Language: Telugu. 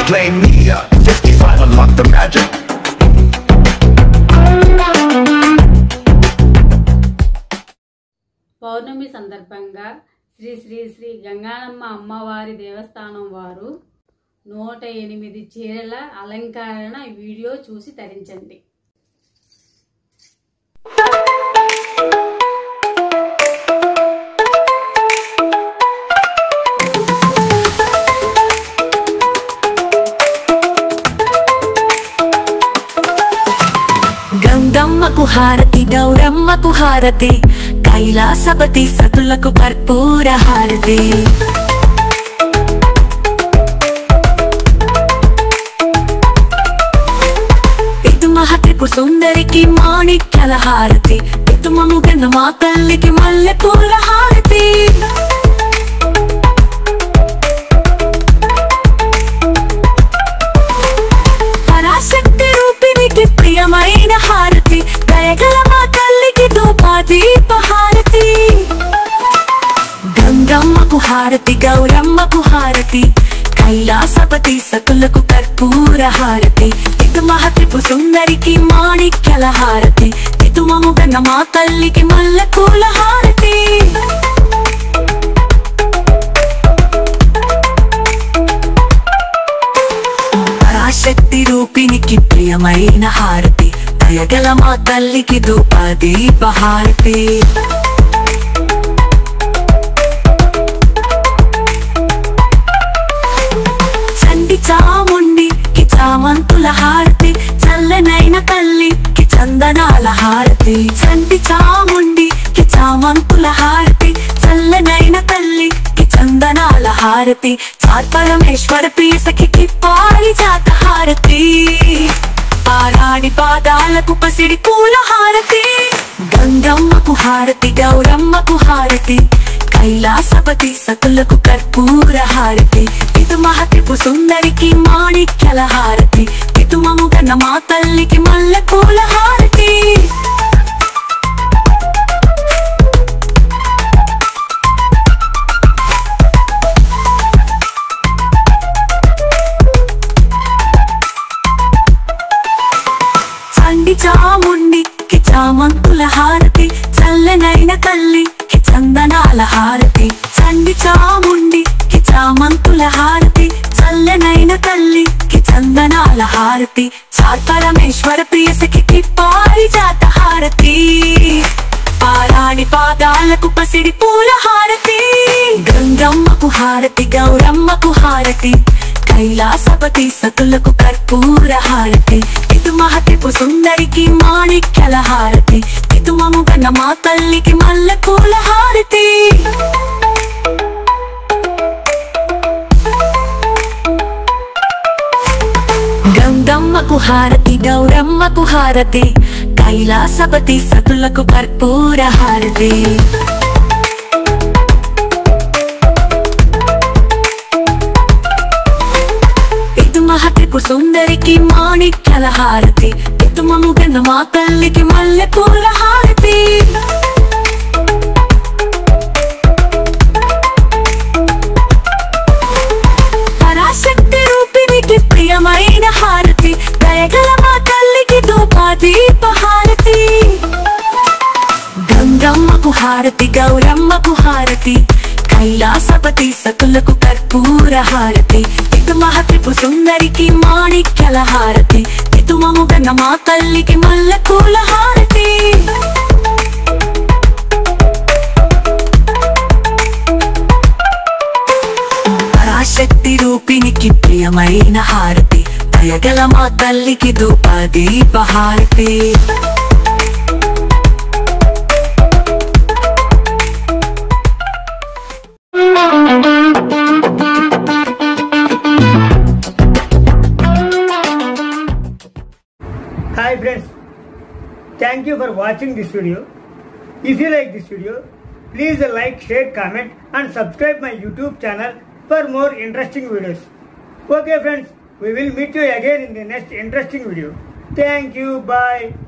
Play Media 55 Unlock the magic పౌర్ణమి సందర్భంగా శ్రీ శ్రీ శ్రీ గంగానమ్మ అమ్మవారి దేవస్థానం వారు నూట ఎనిమిది చీరల అలంకరణ వీడియో చూసి తరించండి గంగమ్మకు హారతి గౌరమ్మకు హారతి కైలాసపతి సతులకు కర్పూర హారతి ఇటు మహత్రిపు సుందరికి మాణిక్యల హారతి ఇటు మముగన్న మా తల్లికి మల్లె పూల హారతి పరాశక్తి రూపినికి ప్రియమైన హారతి దయగల మా తల్లికి ధూపాదీప హారతి గంగమ్మకు హారతి గౌరమ్మకు హారతి కైలాసపతి సకులకు కర్పూర హారతి ఇటు మహత్రిపు సుందరికి మాణిక్యల హారతి ఇటు మముగన్న మా తల్లికి మల్లెపూల హారతి పరాశక్తి రూపినికి ప్రియమైన హారతి దయగల మా తల్లికి ధూపదీప హారతి చండి చాముండి కి చామంతుల హారతి చల్లనైన తల్లి కి చందనాల హారతి చండి చాముండి కి చామంతుల హారతి చల్లనైన తల్లి కి చందనాల హారతి చార్పరమేశ్వర పీసకి పారిజాత హారతి పారాడి పాదాలకు పసిడి పూల హారతి గంగమ్మకు హారతి గౌరమ్మకు హారతి కైలాసపతి సకులకు కర్పూర హారతి ఇటు మహతిపు సుందరికి మాణిక్యల హారతి ఇటు మముగన్న మా తల్లికి మల్లె పూల హారతి చండి చాముండి కి చామంతుల హారతి చల్లనైన తల్లి కి చందనాల హారతి చండి చాముండి కి చామంతుల హారతి చల్లనైన తల్లి కి చందనాల హారతి చార్పరమేశ్వర ప్రియసకి పారిజాత హారతి పారాణి పాదాలకు పసిడి పూల హారతి గంగమ్మకు హారతి గౌరమ్మకు హారతి కైలాసపతి సతులకు కర్పూర హారతి ఇటు మహతిపు సుందరికి మాణిక్యల హారతి ఇటు మముగన్న మా తల్లికి మల్లె పూల హారతి గంగమ్మకు హారతి గౌరమ్మకు హారతి కైలాసపతి సతులకు కర్పూర హారతి ఇటు మహతిపు సుందరికి మాణిక్యల హారతి ఇటు మముగన్న మా తల్లికి మల్లె పూల హారతి పరాశక్తి రూపినికి ప్రియమైన హారతి దయగల మా తల్లికి ధూపాదీప హారతి గంగమ్మకు హారతి గౌరమ్మకు హారతి కైలాసపతి సకులకు కర్పూర హారతి ఇటు మహతిపు సుందరికి మాణిక్యల హారతి ఇటు మముగన్న మా తల్లికి మల్లె పూల హారతి పరాశక్తి రూపినికి ప్రియమైన హారతి దయగల మా తల్లికి ధూపదీప హారతి Hi friends, thank you for watching this video. If you like this video, please like, share, comment and subscribe my YouTube channel for more interesting videos. Okay friends, we will meet you again in the next interesting video. Thank you, bye.